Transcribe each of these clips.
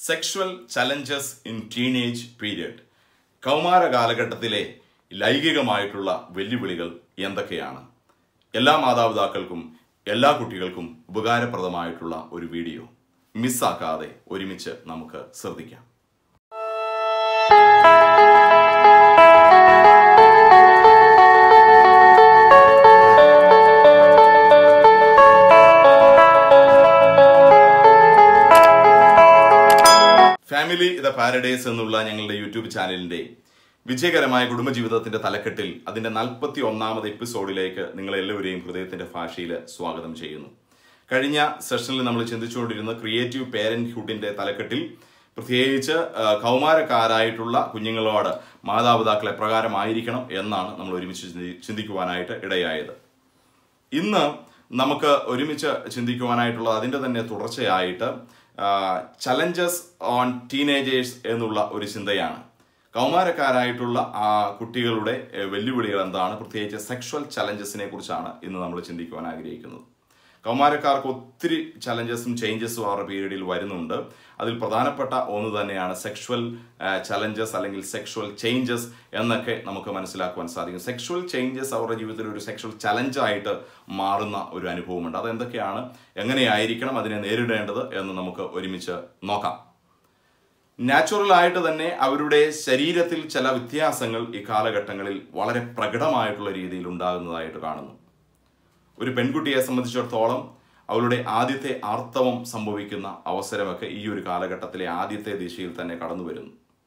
Sexual challenges in teenage period കൗമാര കാലഘട്ടത്തിലെ ലൈംഗികമായിട്ടുള്ള വെല്ലുവിളികൾ എന്തൊക്കെയാണ് എല്ലാ മാതാപിതാക്കൾക്കും എല്ലാ കുട്ടികൾക്കും ഉപകാരപ്രദമായിട്ടുള്ള ഒരു വീഡിയോ മിസ്സാക്കാതെ ഒരുമിച്ച് നമുക്ക് ശ്രദ്ധിക്കാം ഫാമിലി ദ പാരഡൈസ് എന്നുള്ള ഞങ്ങളുടെ യൂട്യൂബ് ചാനലിന്റെ വിജയകരമായ കുടുംബജീവിതത്തിന്റെ തലക്കെട്ടിൽ അതിന്റെ നാൽപ്പത്തി ഒന്നാമത് എപ്പിസോഡിലേക്ക് നിങ്ങൾ എല്ലാവരെയും ഹൃദയത്തിന്റെ ഭാഷയിൽ സ്വാഗതം ചെയ്യുന്നു കഴിഞ്ഞ സെഷനിൽ നമ്മൾ ചിന്തിച്ചുകൊണ്ടിരുന്ന ക്രിയേറ്റീവ് പേരന്റ്ഹുഡിന്റെ തലക്കെട്ടിൽ പ്രത്യേകിച്ച് ആ, കൗമാരക്കാരായിട്ടുള്ള കുഞ്ഞുങ്ങളോട് മാതാപിതാക്കൾ എപ്രകാരമായിരിക്കണം എന്നാണ് നമ്മൾ ഒരുമിച്ച് ചിന്തി- ചിന്തിക്കുവാനായിട്ട് ഇടയായത് ഇന്ന് നമുക്ക് ഒരുമിച്ച് ചിന്തിക്കുവാനായിട്ടുള്ള അതിൻ്റെ തന്നെ തുടർച്ചയായിട്ട് ചലഞ്ചസ് ഓൺ ടീനേജേഴ്സ് എന്നുള്ള ഒരു ചിന്തയാണ് കൗമാരക്കാരായിട്ടുള്ള ആ കുട്ടികളുടെ ഏഹ്, വെല്ലുവിളികൾ എന്താണ് പ്രത്യേകിച്ച് സെക്ഷുവൽ ചലഞ്ചസിനെ കുറിച്ചാണ് ഇന്ന് നമ്മൾ ചിന്തിക്കുവാൻ ആഗ്രഹിക്കുന്നത് കൗമാരക്കാർക്ക് ഒത്തിരി ചലഞ്ചസും ചേഞ്ചസും അവരുടെ പീരീഡിൽ വരുന്നുണ്ട് അതിൽ പ്രധാനപ്പെട്ട ഒന്ന് തന്നെയാണ് സെക്ഷുവൽ ചലഞ്ചസ് അല്ലെങ്കിൽ സെക്ഷുവൽ ചേഞ്ചസ് എന്നൊക്കെ നമുക്ക് മനസ്സിലാക്കുവാൻ സാധിക്കും സെക്ഷുവൽ ചേഞ്ചസ് അവരുടെ ജീവിതത്തിൽ ഒരു സെക്ഷുവൽ ചലഞ്ചായിട്ട് മാറുന്ന ഒരു അനുഭവമുണ്ട് അതെന്തൊക്കെയാണ് എങ്ങനെയായിരിക്കണം അതിനെ നേരിടേണ്ടത് എന്ന് നമുക്ക് ഒരുമിച്ച് നോക്കാം നാച്ചുറൽ ആയിട്ട് തന്നെ അവരുടെ ശരീരത്തിൽ ചില വ്യത്യാസങ്ങൾ ഈ കാലഘട്ടങ്ങളിൽ വളരെ പ്രകടമായിട്ടുള്ള രീതിയിൽ ഉണ്ടാകുന്നതായിട്ട് കാണുന്നു ഒരു പെൺകുട്ടിയെ സംബന്ധിച്ചിടത്തോളം അവളുടെ ആദ്യത്തെ ആർത്തവം സംഭവിക്കുന്ന അവസരമൊക്കെ ഈ ഒരു കാലഘട്ടത്തിലെ ആദ്യത്തെ ദിശയിൽ തന്നെ കടന്നു വരുന്നു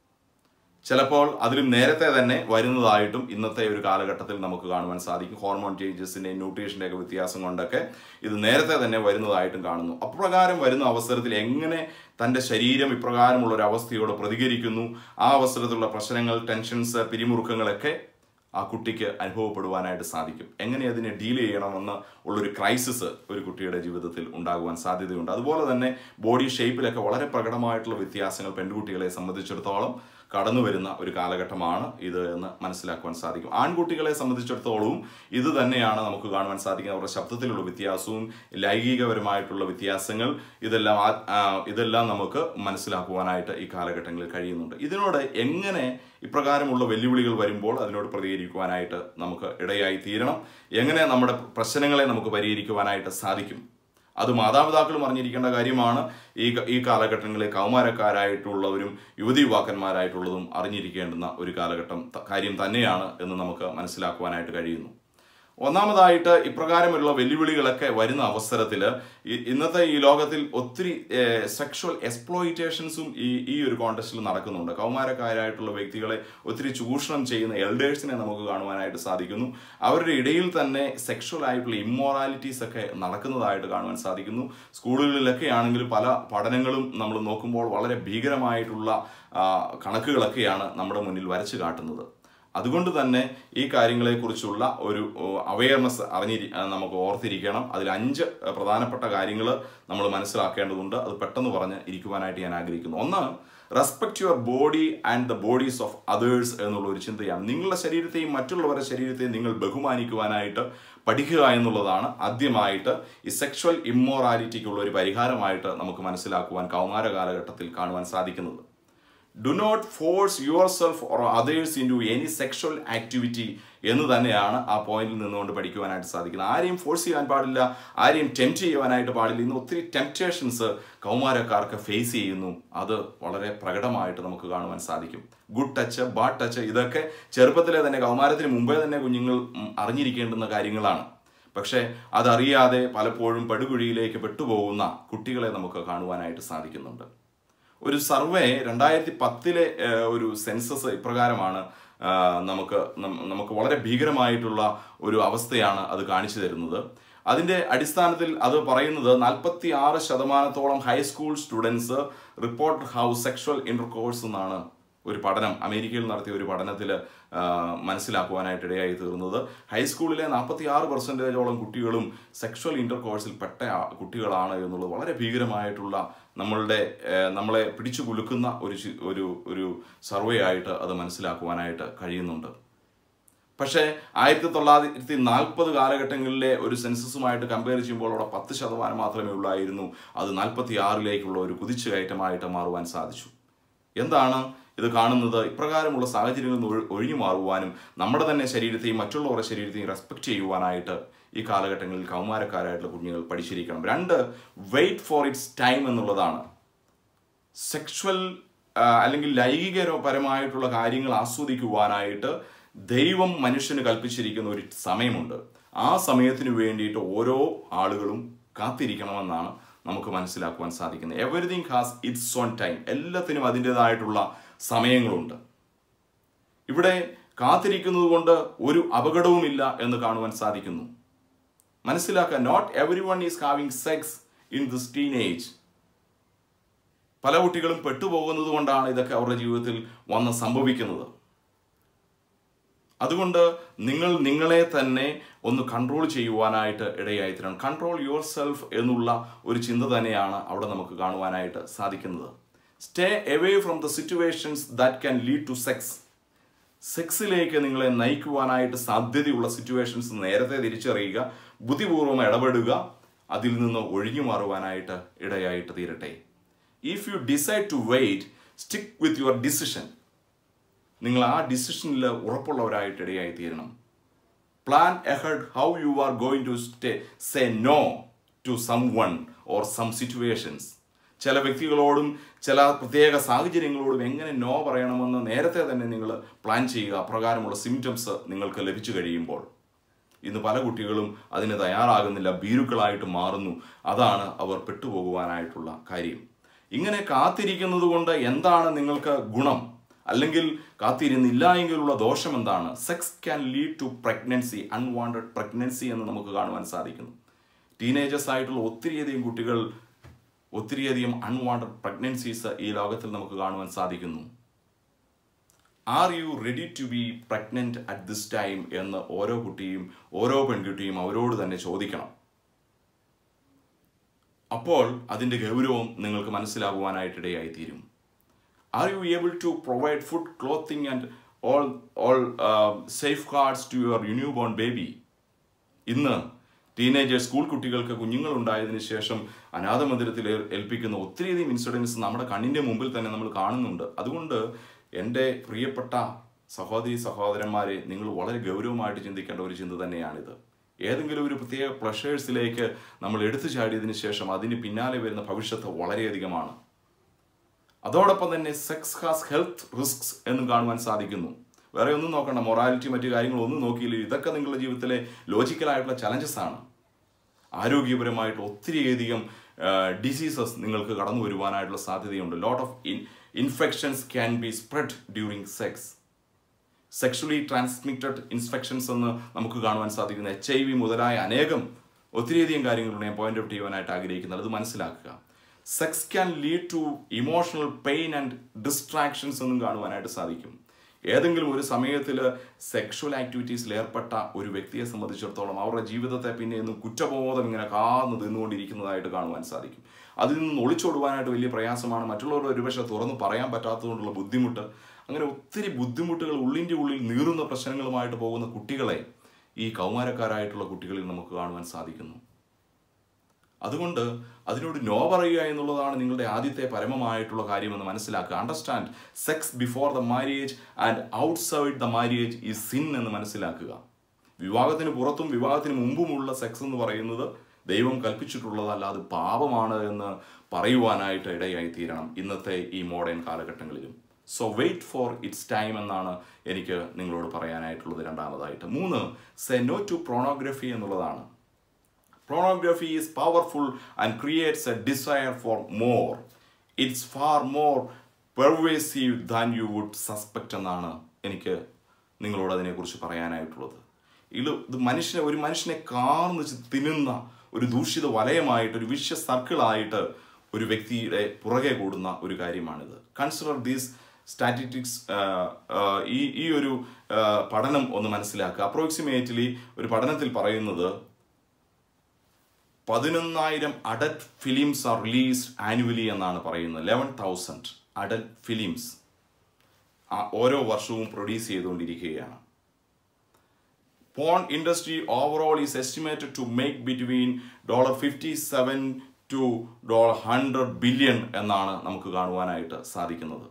ചിലപ്പോൾ അതിലും നേരത്തെ തന്നെ വരുന്നതായിട്ടും ഇന്നത്തെ ഒരു കാലഘട്ടത്തിൽ നമുക്ക് കാണുവാൻ സാധിക്കും ഹോർമോൺ ചേഞ്ചസിന്റെ ന്യൂട്രീഷന്റെ ഒക്കെ വ്യത്യാസം കൊണ്ടൊക്കെ ഇത് നേരത്തെ തന്നെ വരുന്നതായിട്ടും കാണുന്നു അപ്രകാരം വരുന്ന അവസരത്തിൽ എങ്ങനെ തന്റെ ശരീരം ഇപ്രകാരമുള്ള ഒരു അവസ്ഥയോട് പ്രതികരിക്കുന്നു ആ അവസരത്തിലുള്ള പ്രശ്നങ്ങൾ ടെൻഷൻസ് പിരിമുറുക്കങ്ങളൊക്കെ ആ കുട്ടിക്ക് അനുഭവപ്പെടുവാനായിട്ട് സാധിക്കും എങ്ങനെ അതിനെ ഡീൽ ചെയ്യണമെന്ന് ഉള്ളൊരു ക്രൈസിസ് ഒരു കുട്ടിയുടെ ജീവിതത്തിൽ ഉണ്ടാകുവാൻ സാധ്യതയുണ്ട് അതുപോലെ തന്നെ ബോഡി ഷേപ്പിലൊക്കെ വളരെ പ്രകടമായിട്ടുള്ള വ്യത്യാസങ്ങൾ പെൺകുട്ടികളെ സംബന്ധിച്ചിടത്തോളം കടന്നു വരുന്ന ഒരു കാലഘട്ടമാണ് ഇത് എന്ന് മനസ്സിലാക്കുവാൻ സാധിക്കും ആൺകുട്ടികളെ സംബന്ധിച്ചിടത്തോളവും ഇത് തന്നെയാണ് നമുക്ക് കാണുവാൻ സാധിക്കുന്നത് അവരുടെ ശബ്ദത്തിലുള്ള വ്യത്യാസവും ലൈംഗികപരമായിട്ടുള്ള വ്യത്യാസങ്ങൾ ഇതെല്ലാം ആ- ആ, ഇതെല്ലാം നമുക്ക് മനസ്സിലാക്കുവാനായിട്ട് ഈ കാലഘട്ടങ്ങളിൽ കഴിയുന്നുണ്ട് ഇതിനോട് എങ്ങനെ ഇപ്രകാരമുള്ള വെല്ലുവിളികൾ വരുമ്പോൾ അതിനോട് പ്രതികരിക്കുവാനായിട്ട് നമുക്ക് ഇടയായി തീരണം എങ്ങനെ നമ്മുടെ പ്രശ്നങ്ങളെ നമുക്ക് പരിഹരിക്കുവാനായിട്ട് സാധിക്കും അത് മാതാപിതാക്കളും അറിഞ്ഞിരിക്കേണ്ട കാര്യമാണ് ഈ ക- ഈ കാലഘട്ടങ്ങളിൽ കൗമാരക്കാരായിട്ടുള്ളവരും യുവതി യുവാക്കന്മാരായിട്ടുള്ളതും അറിഞ്ഞിരിക്കേണ്ടുന്ന ഒരു കാലഘട്ടം ത- കാര്യം തന്നെയാണ് എന്ന് നമുക്ക് മനസ്സിലാക്കുവാനായിട്ട് കഴിയുന്നു ഒന്നാമതായിട്ട് ഇപ്രകാരമുള്ള വെല്ലുവിളികളൊക്കെ വരുന്ന അവസരത്തിൽ ഇന്നത്തെ ഈ ലോകത്തിൽ ഒത്തിരി സെക്ഷുവൽ എക്സ്പ്ലോയിറ്റേഷൻസും ഈ ഈ ഒരു കോണ്ടസ്റ്റിൽ നടക്കുന്നുണ്ട് കൗമാരക്കാരായിട്ടുള്ള വ്യക്തികളെ ഒത്തിരി ചൂഷണം ചെയ്യുന്ന എൽഡേഴ്സിനെ നമുക്ക് കാണുവാനായിട്ട് സാധിക്കുന്നു അവരുടെ ഇടയിൽ തന്നെ സെക്ഷുവൽ ആയിട്ടുള്ള ഇമ്മോറാലിറ്റീസ് ഒക്കെ നടക്കുന്നതായിട്ട് കാണുവാൻ സാധിക്കുന്നു സ്കൂളുകളിലൊക്കെ ആണെങ്കിൽ പല പഠനങ്ങളും നമ്മൾ നോക്കുമ്പോൾ വളരെ ഭീകരമായിട്ടുള്ള ആ, കണക്കുകളൊക്കെയാണ് നമ്മുടെ മുന്നിൽ വരച്ചു കാട്ടുന്നത് അതുകൊണ്ട് തന്നെ ഈ കാര്യങ്ങളെക്കുറിച്ചുള്ള ഒരു അവയർനെസ് അറിഞ്ഞിരി ആ, നമുക്ക് ഓർത്തിരിക്കണം അതിൽ അഞ്ച് പ്രധാനപ്പെട്ട കാര്യങ്ങൾ നമ്മൾ മനസ്സിലാക്കേണ്ടതുണ്ട് അത് പെട്ടെന്ന് പറഞ്ഞ് ഇരിക്കുവാനായിട്ട് ഞാൻ ആഗ്രഹിക്കുന്നു ഒന്ന് respect your body and the bodies of others എന്നുള്ള ഒരു ചിന്തയാണ് നിങ്ങളുടെ ശരീരത്തെയും മറ്റുള്ളവരുടെ ശരീരത്തെയും നിങ്ങൾ ബഹുമാനിക്കുവാനായിട്ട് പഠിക്കുക എന്നുള്ളതാണ് ആദ്യമായിട്ട് ഈ സെക്ഷുവൽ ഇമ്മോറാലിറ്റിക്കുള്ള ഒരു പരിഹാരമായിട്ട് നമുക്ക് മനസ്സിലാക്കുവാൻ കൗമാര കാലഘട്ടത്തിൽ കാണുവാൻ സാധിക്കുന്നത് do not force yourself or others into any sexual activity എന്ന് തന്നെയാണ് ആ പോയിന്റിൽ നിന്നുകൊണ്ട് പഠിക്കുവാനായിട്ട് സാധിക്കുന്നത് ആരെയും ഫോഴ്സ് ചെയ്യാൻ പാടില്ല ആരെയും ടെംപ്റ്റ് ചെയ്യുവാനായിട്ട് പാടില്ല ഇന്ന് ഒത്തിരി ടെംപ്റ്റേഷൻസ് കൗമാരക്കാർക്ക് ഫേസ് ചെയ്യുന്നു അത് വളരെ പ്രകടമായിട്ട് നമുക്ക് കാണുവാൻ സാധിക്കും ഗുഡ് ടച്ച് ബാഡ് ടച്ച് ഇതൊക്കെ ചെറുപ്പത്തിലെ തന്നെ കൗമാരത്തിന് മുമ്പേ തന്നെ കുഞ്ഞുങ്ങൾ ഉം, അറിഞ്ഞിരിക്കേണ്ടുന്ന കാര്യങ്ങളാണ് പക്ഷേ അതറിയാതെ പലപ്പോഴും പടുകുഴിയിലേക്ക് പെട്ടുപോകുന്ന കുട്ടികളെ നമുക്ക് കാണുവാനായിട്ട് സാധിക്കുന്നുണ്ട് ഒരു സർവേ രണ്ടായിരത്തി പത്തിലെ ഒരു സെൻസസ് ഇപ്രകാരമാണ് ആ, നമുക്ക് നം- നമുക്ക് വളരെ ഭീകരമായിട്ടുള്ള ഒരു അവസ്ഥയാണ് അത് കാണിച്ചു തരുന്നത് അതിന്റെ അടിസ്ഥാനത്തിൽ അത് പറയുന്നത് നാൽപ്പത്തി ആറ് ശതമാനത്തോളം high school students report how sexual intercourse എന്നാണ് ഒരു പഠനം അമേരിക്കയിൽ നടത്തിയ ഒരു പഠനത്തിൽ മനസ്സിലാക്കുവാനായിട്ട് ഇടയായി തീർന്നത് ഹൈസ്കൂളിലെ നാൽപ്പത്തി ആറ് പെർസെൻറ്റേജോളം കുട്ടികളും സെക്ഷൽ ഇന്റർകോഴ്സിൽ പെട്ട ആ- കുട്ടികളാണ് എന്നുള്ളത് വളരെ ഭീകരമായിട്ടുള്ള നമ്മളുടെ ഏഹ്, നമ്മളെ പിടിച്ചു കുലുക്കുന്ന ഒരു ചി- ഒരു ഒരു സർവേ ആയിട്ട് അത് മനസ്സിലാക്കുവാനായിട്ട് കഴിയുന്നുണ്ട് പക്ഷേ ആയിരത്തി തൊള്ളായിരത്തി നാൽപ്പത് കാലഘട്ടങ്ങളിലെ ഒരു സെൻസസുമായിട്ട് കമ്പയർ ചെയ്യുമ്പോൾ അവിടെ പത്ത് ശതമാനം മാത്രമേ ഉള്ളായിരുന്നു അത് നാൽപ്പത്തി ആറിലേക്കുള്ള ഒരു കുതിച്ചുകയറ്റമായിട്ട് മാറുവാൻ സാധിച്ചു എന്താണ് ഇത് കാണുന്നത് ഇപ്രകാരമുള്ള സാഹചര്യങ്ങളിൽ നിന്ന് ഒഴി- ഒഴിഞ്ഞു മാറുവാനും നമ്മുടെ തന്നെ ശരീരത്തെയും മറ്റുള്ളവരുടെ ശരീരത്തെയും റെസ്പെക്ട് ചെയ്യുവാനായിട്ട് ഈ കാലഘട്ടങ്ങളിൽ കൗമാരക്കാരായിട്ടുള്ള കുഞ്ഞുങ്ങൾ പഠിച്ചിരിക്കണം രണ്ട് വെയിറ്റ് ഫോർ ഇറ്റ്സ് ടൈം എന്നുള്ളതാണ് സെക്ഷുവൽ അല്ലെങ്കിൽ ലൈംഗികപരമായിട്ടുള്ള കാര്യങ്ങൾ ആസ്വദിക്കുവാനായിട്ട് ദൈവം മനുഷ്യന് കൽപ്പിച്ചിരിക്കുന്ന ഒരു സമയമുണ്ട് ആ സമയത്തിന് വേണ്ടിയിട്ട് ഓരോ ആളുകളും കാത്തിരിക്കണമെന്നാണ് നമുക്ക് മനസ്സിലാക്കുവാൻ സാധിക്കുന്നത് everything has its own time എല്ലാത്തിനും അതിൻ്റെതായിട്ടുള്ള സമയങ്ങളുണ്ട് ഇവിടെ കാത്തിരിക്കുന്നത് കൊണ്ട് ഒരു അപകടവുമില്ല എന്ന് കാണുവാൻ സാധിക്കുന്നു മനസ്സിലാക്കുക not everyone is having sex in this teenage പല കുട്ടികളും പെട്ടുപോകുന്നത് കൊണ്ടാണ് ഇതൊക്കെ അവരുടെ ജീവിതത്തിൽ വന്ന് സംഭവിക്കുന്നത് അതുകൊണ്ട് നിങ്ങൾ നിങ്ങളെ തന്നെ ഒന്ന് കൺട്രോൾ ചെയ്യുവാനായിട്ട് ഇടയായിത്തീരണം കൺട്രോൾ യുവർ സെൽഫ് എന്നുള്ള ഒരു ചിന്ത തന്നെയാണ് അവിടെ നമുക്ക് കാണുവാനായിട്ട് സാധിക്കുന്നത് stay away from the situations that can lead to sex സെക്സിലേക്ക് നിങ്ങളെ നയിക്കുവാനായിട്ട് സാധ്യതയുള്ള സിറ്റുവേഷൻസ് നേരത്തെ തിരിച്ചറിയുക ബുദ്ധിപൂർവ്വം ഇടപെടുക അതിൽ നിന്ന് ഒഴിഞ്ഞു മാറുവാനായിട്ട് ഇടയായിട്ട് തീരട്ടെ if you decide to wait stick with your decision നിങ്ങൾ ആ ഡിസിഷനിൽ ഉറപ്പുള്ളവരായിട്ട് ഇടയായി തീരണം plan ahead how you are going to stay say no to someone or some situations ചില വ്യക്തികളോടും ചില പ്രത്യേക സാഹചര്യങ്ങളോടും എങ്ങനെ നോ പറയണമെന്ന് നേരത്തെ തന്നെ നിങ്ങൾ പ്ലാൻ ചെയ്യുക അപ്രകാരമുള്ള സിംറ്റംസ് നിങ്ങൾക്ക് ലഭിച്ചു കഴിയുമ്പോൾ ഇന്ന് പല കുട്ടികളും അതിന് തയ്യാറാകുന്നില്ല ഭീരുക്കളായിട്ട് മാറുന്നു അതാണ് അവർ പെട്ടുപോകുവാനായിട്ടുള്ള കാര്യം ഇങ്ങനെ കാത്തിരിക്കുന്നത് കൊണ്ട് എന്താണ് നിങ്ങൾക്ക് ഗുണം അല്ലെങ്കിൽ കാത്തിരുന്നില്ല എങ്കിലുള്ള ദോഷം എന്താണ് sex can lead to pregnancy unwanted pregnancy എന്ന് നമുക്ക് കാണുവാൻ സാധിക്കുന്നു ടീനേജേഴ്സ് ആയിട്ടുള്ള ഒത്തിരിയധികം കുട്ടികൾ ഒത്തിരിയധികം അൺവാണ്ടഡ് പ്രഗ്നൻസീസ് ഈ ലോകത്തിൽ നമുക്ക് കാണുവാൻ സാധിക്കുന്നു are you ready to be pregnant at this time എന്ന് ഓരോ കുട്ടിയും ഓരോ പെൺകുട്ടിയും അവരോട് തന്നെ ചോദിക്കണം അപ്പോൾ അതിൻ്റെ ഗൗരവം നിങ്ങൾക്ക് മനസ്സിലാകുവാനായിട്ടിടയായി തീരും are you able to provide food clothing and all all safeguards to your newborn baby ഇന്ന് ടീനേജേഴ്സ് സ്കൂൾ കുട്ടികൾക്ക് കുഞ്ഞുങ്ങൾ ഉണ്ടായതിനു ശേഷം അനാഥ മന്ദിരത്തിൽ ഏൽ- ഏൽപ്പിക്കുന്ന ഒത്തിരിയധികം ഇൻസിഡൻസ് നമ്മുടെ കണ്ണിന്റെ മുമ്പിൽ തന്നെ നമ്മൾ കാണുന്നുണ്ട് അതുകൊണ്ട് എൻ്റെ പ്രിയപ്പെട്ട സഹോദരി സഹോദരന്മാരെ നിങ്ങൾ വളരെ ഗൗരവമായിട്ട് ചിന്തിക്കേണ്ട ഒരു ചിന്ത തന്നെയാണിത് ഏതെങ്കിലും ഒരു പ്രത്യേക പ്ലഷേഴ്സിലേക്ക് നമ്മൾ എടുത്തു ചാടിയതിനു ശേഷം അതിന് പിന്നാലെ വരുന്ന ഭവിഷ്യത്ത് വളരെയധികമാണ് അതോടൊപ്പം തന്നെ സെക്സ് ഹാസ് ഹെൽത്ത് റിസ്ക്സ് എന്നും കാണുവാൻ സാധിക്കുന്നു വേറെ ഒന്നും നോക്കണ്ട മൊറാലിറ്റി മറ്റു കാര്യങ്ങളൊന്നും നോക്കിയില്ല ഇതൊക്കെ നിങ്ങളുടെ ജീവിതത്തിലെ ലോജിക്കലായിട്ടുള്ള ചലഞ്ചസ് ആണ് ആരോഗ്യപരമായിട്ട് ഒത്തിരിയധികം ഡിസീസസ് നിങ്ങൾക്ക് കടന്നു വരുവാനായിട്ടുള്ള സാധ്യതയുണ്ട് lot of infections can be spread during sex sexually transmitted infections എന്ന് നമുക്ക് കാണുവാൻ സാധിക്കുന്ന എച്ച് ഐ വി മുതലായ അനേകം ഒത്തിരിയധികം കാര്യങ്ങളുണ്ട് ഞാൻ പോയിന്റ് ഔട്ട് ചെയ്യുവാനായിട്ട് ആഗ്രഹിക്കുന്നത് അത് മനസ്സിലാക്കുക sex can lead to emotional pain and distractions എന്നും കാണുവാനായിട്ട് സാധിക്കും ഏതെങ്കിലും ഒരു സമയത്തിൽ സെക്ഷുവൽ ആക്ടിവിറ്റീസിൽ ഏർപ്പെട്ട ഒരു വ്യക്തിയെ സംബന്ധിച്ചിടത്തോളം അവരുടെ ജീവിതത്തെ പിന്നെ ഇന്ന് കുറ്റബോധം ഇങ്ങനെ കാർന്ന് തിന്നുകൊണ്ടിരിക്കുന്നതായിട്ട് കാണുവാൻ സാധിക്കും അതിൽ നിന്ന് ഒളിച്ചോടുവാനായിട്ട് വലിയ പ്രയാസമാണ് മറ്റുള്ളവർ ഒരുപക്ഷെ തുറന്ന് പറയാൻ പറ്റാത്തതുകൊണ്ടുള്ള ബുദ്ധിമുട്ട് അങ്ങനെ ഒത്തിരി ബുദ്ധിമുട്ടുകൾ ഉള്ളിൻ്റെ ഉള്ളിൽ നീറുന്ന പ്രശ്നങ്ങളുമായിട്ട് പോകുന്ന കുട്ടികളെ ഈ കൗമാരക്കാരായിട്ടുള്ള കുട്ടികളിൽ നമുക്ക് കാണുവാൻ സാധിക്കുന്നു അതുകൊണ്ട് അതിനോട് നോ പറയുക എന്നുള്ളതാണ് നിങ്ങളുടെ ആദ്യത്തെ പരമമായിട്ടുള്ള കാര്യമെന്ന് മനസ്സിലാക്കുക understand sex before the marriage and outside the marriage ഈ സിൻ എന്ന് മനസ്സിലാക്കുക വിവാഹത്തിന് പുറത്തും വിവാഹത്തിന് മുമ്പുമുള്ള സെക്സ് എന്ന് പറയുന്നത് ദൈവം കൽപ്പിച്ചിട്ടുള്ളതല്ല അത് പാപമാണ് എന്ന് പറയുവാനായിട്ട് ഇടയായി തീരണം ഇന്നത്തെ ഈ മോഡേൺ കാലഘട്ടങ്ങളിലും so wait for its time എന്നാണ് എനിക്ക് നിങ്ങളോട് പറയാനായിട്ടുള്ളത് രണ്ടാമതായിട്ട് മൂന്ന് സെ നോ ടു പ്രോണോഗ്രഫി എന്നുള്ളതാണ് Pornography is powerful and creates a desire for more. It's far more pervasive than you would suspect എന്നാണ് എനിക്ക് നിങ്ങളോട് അതിനെക്കുറിച്ച് പറയാനായിട്ടുള്ളത് ഇത് ഇത് മനുഷ്യനെ ഒരു മനുഷ്യനെ കാർന്ന് ചി- തിന്നുന്ന ഒരു ദൂഷിത വലയമായിട്ട് ഒരു വിശ്വ സർക്കിളായിട്ട് ഒരു വ്യക്തിയുടെ പുറകെ കൂടുന്ന ഒരു കാര്യമാണിത് കൺസിഡർ ദീസ് സ്റ്റാറ്റിറ്റിക്സ് ഈ ഈ ഒരു ആ, പഠനം ഒന്ന് മനസ്സിലാക്കുക അപ്രോക്സിമേറ്റ്ലി ഒരു പഠനത്തിൽ പറയുന്നത് പതിനൊന്നായിരം adult films are released annually എന്നാണ് പറയുന്നത് ലെവൻ തൗസൻഡ് അഡൽട്ട് ഫിലിംസ് ഓരോ വർഷവും പ്രൊഡ്യൂസ് ചെയ്തുകൊണ്ടിരിക്കുകയാണ് porn industry overall is estimated to make between dollar fifty seven to dollar hundred billion എന്നാണ് നമുക്ക് കാണുവാനായിട്ട് സാധിക്കുന്നത്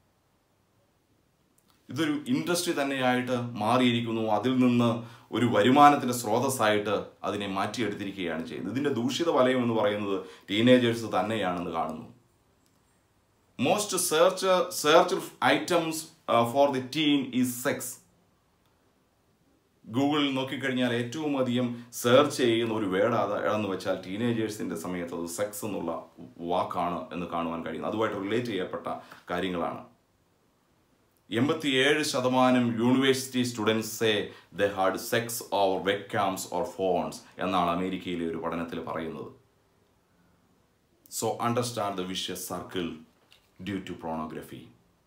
ഇതൊരു ഇൻഡസ്ട്രി തന്നെയായിട്ട് മാറിയിരിക്കുന്നു അതിൽ നിന്ന് ഒരു വരുമാനത്തിന്റെ സ്രോതസ്സായിട്ട് അതിനെ മാറ്റിയെടുത്തിരിക്കുകയാണ് ചെയ്യുന്നത് ഇതിന്റെ ദൂഷിത വലയം എന്ന് പറയുന്നത് ടീനേജേഴ്സ് തന്നെയാണെന്ന് കാണുന്നു most search search items for the teen is sex ഗൂഗിളിൽ നോക്കിക്കഴിഞ്ഞാൽ ഏറ്റവും അധികം സെർച്ച് ചെയ്യുന്ന ഒരു വേർഡ് അത് ഏതെന്ന് വെച്ചാൽ ടീനേജേഴ്സിന്റെ സമയത്ത് അത് സെക്സ് എന്നുള്ള വാക്കാണ് എന്ന് കാണുവാൻ കഴിയുന്നത് അതുമായിട്ട് റിലേറ്റ് ചെയ്യപ്പെട്ട കാര്യങ്ങളാണ് എൺപത്തിയേഴ് ശതമാനം യൂണിവേഴ്സിറ്റി സ്റ്റുഡൻസെ they had sex or webcams or phones എന്നാണ് അമേരിക്കയിലെ ഒരു പഠനത്തിൽ പറയുന്നത് so understand the vicious circle due to pornography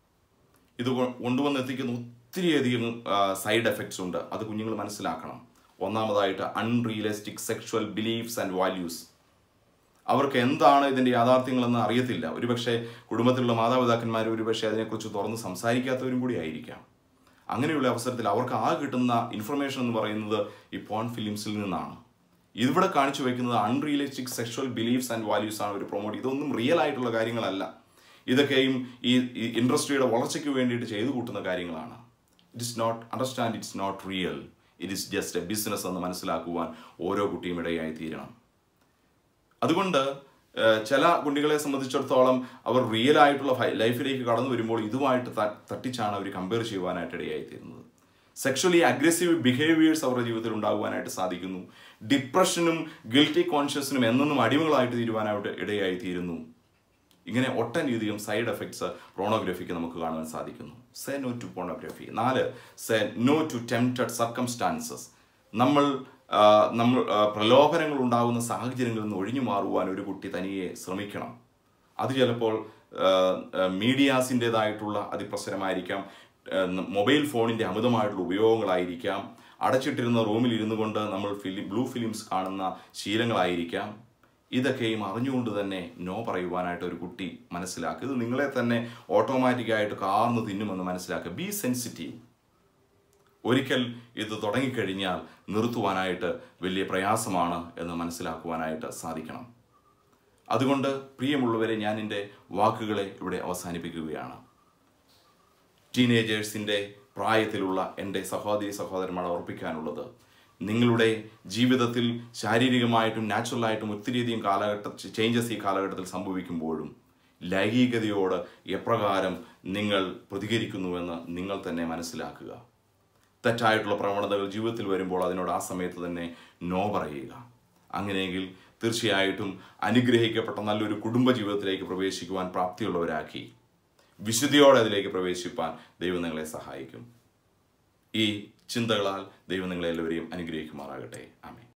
ഇത് കൊ- കൊണ്ടുവന്നെത്തിക്കുന്ന ഒത്തിരിയധികം സൈഡ് എഫക്ട്സ് ഉണ്ട് അത് കുഞ്ഞുങ്ങൾ മനസ്സിലാക്കണം ഒന്നാമതായിട്ട് unrealistic sexual beliefs and values അവർക്ക് എന്താണ് ഇതിന്റെ യാഥാർത്ഥ്യങ്ങളെന്ന് അറിയത്തില്ല ഒരുപക്ഷെ കുടുംബത്തിലുള്ള മാതാപിതാക്കന്മാർ ഒരുപക്ഷെ അതിനെക്കുറിച്ച് തുറന്ന് സംസാരിക്കാത്തവരും കൂടി ആയിരിക്കാം അങ്ങനെയുള്ള അവസരത്തിൽ അവർക്ക് ആ കിട്ടുന്ന ഇൻഫർമേഷൻ എന്ന് പറയുന്നത് ഈ പോൺ ഫിലിംസിൽ നിന്നാണ് ഇവിടെ കാണിച്ചു വെക്കുന്നത് unrealistic sexual beliefs and values ആണ് അവർ പ്രൊമോട്ട് ഇതൊന്നും റിയൽ ആയിട്ടുള്ള കാര്യങ്ങളല്ല ഇതൊക്കെയും ഈ ഈ ഇൻഡസ്ട്രിയുടെ വളർച്ചയ്ക്ക് വേണ്ടിയിട്ട് ചെയ്തു കൂട്ടുന്ന കാര്യങ്ങളാണ് it is not understand it's not real it is just a business എന്ന് മനസ്സിലാക്കുവാൻ ഓരോ കുട്ടിയും ഇടയായി തീരണം അതുകൊണ്ട് ഏഹ്, ചില കുട്ടികളെ സംബന്ധിച്ചിടത്തോളം അവർ റിയൽ ആയിട്ടുള്ള ഫൈ- ലൈഫിലേക്ക് കടന്നു വരുമ്പോൾ ഇതുമായിട്ട് ത- തട്ടിച്ചാണ് അവർ കമ്പയർ ചെയ്യുവാനായിട്ട് ഇടയായിത്തീരുന്നത് സെക്ഷലി അഗ്രസീവ് ബിഹേവിയേഴ്സ് അവരുടെ ജീവിതത്തിൽ ഉണ്ടാകുവാനായിട്ട് സാധിക്കുന്നു ഡിപ്രഷനും ഗിൽറ്റി കോൺഷ്യസിനും എന്നെന്നും അടിമകളായിട്ട് തീരുവാനായിട്ട് ഇടയായി തീരുന്നു ഇങ്ങനെ ഒട്ടനവധിയും സൈഡ് എഫക്ട്സ് പ്രോണോഗ്രഫിക്ക് നമുക്ക് കാണുവാൻ സാധിക്കുന്നു സെ നോ ടു പോണോഗ്രഫി നാല് സെ നോ ടു ടെംപ്റ്റഡ് സർക്കംസ്റ്റാൻസസ് നമ്മൾ ആ, നമ്മൾ ആ, പ്രലോഭനങ്ങൾ ഉണ്ടാകുന്ന സാഹചര്യങ്ങളിൽ നിന്ന് ഒഴിഞ്ഞു മാറുവാൻ ഒരു കുട്ടി തനിയെ ശ്രമിക്കണം അത് ചിലപ്പോൾ മീഡിയാസിൻ്റെതായിട്ടുള്ള അതിപ്രസരമായിരിക്കാം ആ, മൊബൈൽ ഫോണിൻ്റെ അമിതമായിട്ടുള്ള ഉപയോഗങ്ങളായിരിക്കാം അടച്ചിട്ടിരുന്ന റൂമിൽ ഇരുന്നു കൊണ്ട് നമ്മൾ ഫിലിം ബ്ലൂ ഫിലിംസ് കാണുന്ന ശീലങ്ങളായിരിക്കാം ഇതൊക്കെയും അറിഞ്ഞുകൊണ്ട് തന്നെ നോ പറയുവാനായിട്ട് ഒരു കുട്ടി മനസ്സിലാക്കുക ഇത് നിങ്ങളെ തന്നെ ഓട്ടോമാറ്റിക്കായിട്ട് കാർന്ന് തിന്നുമെന്ന് മനസ്സിലാക്കുക ബി സെൻസിറ്റീവ് ഒരിക്കൽ ഇത് തുടങ്ങിക്കഴിഞ്ഞാൽ നിർത്തുവാനായിട്ട് വലിയ പ്രയാസമാണ് എന്ന് മനസ്സിലാക്കുവാനായിട്ട് സാധിക്കണം അതുകൊണ്ട് പ്രിയമുള്ളവരെ ഞാൻ എൻ്റെ വാക്കുകളെ ഇവിടെ അവസാനിപ്പിക്കുകയാണ് ടീനേജേഴ്സിൻ്റെ പ്രായത്തിലുള്ള എൻ്റെ സഹോദരി സഹോദരന്മാർ ഓർപ്പിക്കാനുള്ളത് നിങ്ങളുടെ ജീവിതത്തിൽ ശാരീരികമായിട്ടും നാച്ചുറലായിട്ടും ഒത്തിരിയധികം കാലഘട്ട ചേഞ്ചസ് ഈ കാലഘട്ടത്തിൽ സംഭവിക്കുമ്പോഴും ലൈംഗികതയോട് എപ്രകാരം നിങ്ങൾ പ്രതികരിക്കുന്നുവെന്ന് നിങ്ങൾ തന്നെ മനസ്സിലാക്കുക തെറ്റായിട്ടുള്ള പ്രവണതകൾ ജീവിതത്തിൽ വരുമ്പോൾ അതിനോട് ആ സമയത്ത് തന്നെ നോ പറയുക അങ്ങനെയെങ്കിൽ തീർച്ചയായിട്ടും അനുഗ്രഹിക്കപ്പെട്ട നല്ലൊരു കുടുംബ ജീവിതത്തിലേക്ക് പ്രവേശിക്കുവാൻ പ്രാപ്തിയുള്ളവരാക്കി വിശുദ്ധിയോടെ അതിലേക്ക് പ്രവേശിപ്പാൻ ദൈവം നിങ്ങളെ സഹായിക്കും ഈ ചിന്തകളാൽ ദൈവം നിങ്ങളെ എല്ലാവരെയും അനുഗ്രഹിക്കുമാറാകട്ടെ ആമേ